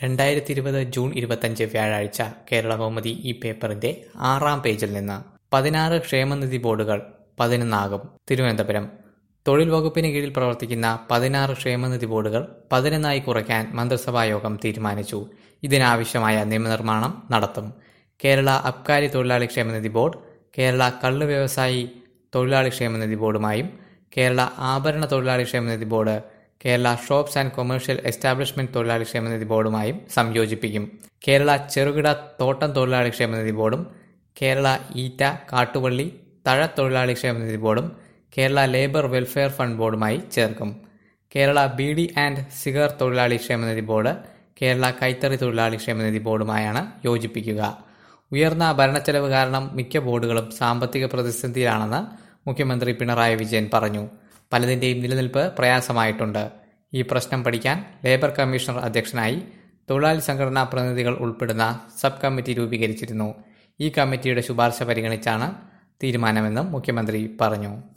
രണ്ടായിരത്തി ഇരുപത് ജൂൺ ഇരുപത്തഞ്ച് വ്യാഴാഴ്ച കേരള കൗമുദി ഈ പേപ്പറിന്റെ ആറാം പേജിൽ നിന്ന് പതിനാറ് ക്ഷേമനിധി ബോർഡുകൾ പതിനൊന്നാകും തിരുവനന്തപുരം തൊഴിൽ വകുപ്പിന് കീഴിൽ പ്രവർത്തിക്കുന്ന പതിനാറ് ക്ഷേമനിധി ബോർഡുകൾ പതിനൊന്നായി കുറയ്ക്കാൻ മന്ത്രിസഭായോഗം തീരുമാനിച്ചു ഇതിനാവശ്യമായ നിയമനിർമ്മാണം നടത്തും കേരള അബ്കാരി തൊഴിലാളി ക്ഷേമനിധി ബോർഡ് കേരള കള്ള് വ്യവസായി തൊഴിലാളി ക്ഷേമനിധി ബോർഡുമായും കേരള ആഭരണ തൊഴിലാളി ക്ഷേമനിധി board Kerala shops and commercial establishment തൊഴിലാളി ക്ഷേമനിധി ബോർഡുമായും സംയോജിപ്പിക്കും കേരള ചെറുകിട തോട്ടം തൊഴിലാളി ക്ഷേമനിധി ബോർഡും കേരള ഈറ്റ കാട്ടുവള്ളി തഴ തൊഴിലാളി ക്ഷേമനിധി ബോർഡും കേരള ലേബർ വെൽഫെയർ ഫണ്ട് ബോർഡുമായി ചേർക്കും Kerala B D and cigar തൊഴിലാളി ക്ഷേമനിധി ബോർഡ് കേരള കൈത്തറി തൊഴിലാളി ക്ഷേമനിധി ബോർഡുമായാണ് യോജിപ്പിക്കുക ഉയർന്ന ഭരണച്ചെലവ് കാരണം മിക്ക ബോർഡുകളും സാമ്പത്തിക പ്രതിസന്ധിയിലാണെന്ന് മുഖ്യമന്ത്രി പിണറായി വിജയൻ പറഞ്ഞു പലതിന്റെയും നിലനിൽപ്പ് പ്രയാസമായിട്ടുണ്ട് ഈ പ്രശ്നം പഠിക്കാൻ ലേബർ കമ്മീഷണർ അധ്യക്ഷനായി തൊഴിലാളി സംഘടനാ പ്രതിനിധികൾ ഉൾപ്പെടുന്ന സബ് കമ്മിറ്റി രൂപീകരിച്ചിരുന്നു ഈ കമ്മിറ്റിയുടെ ശുപാർശ പരിഗണിച്ചാണ് തീരുമാനമെന്നും മുഖ്യമന്ത്രി പറഞ്ഞു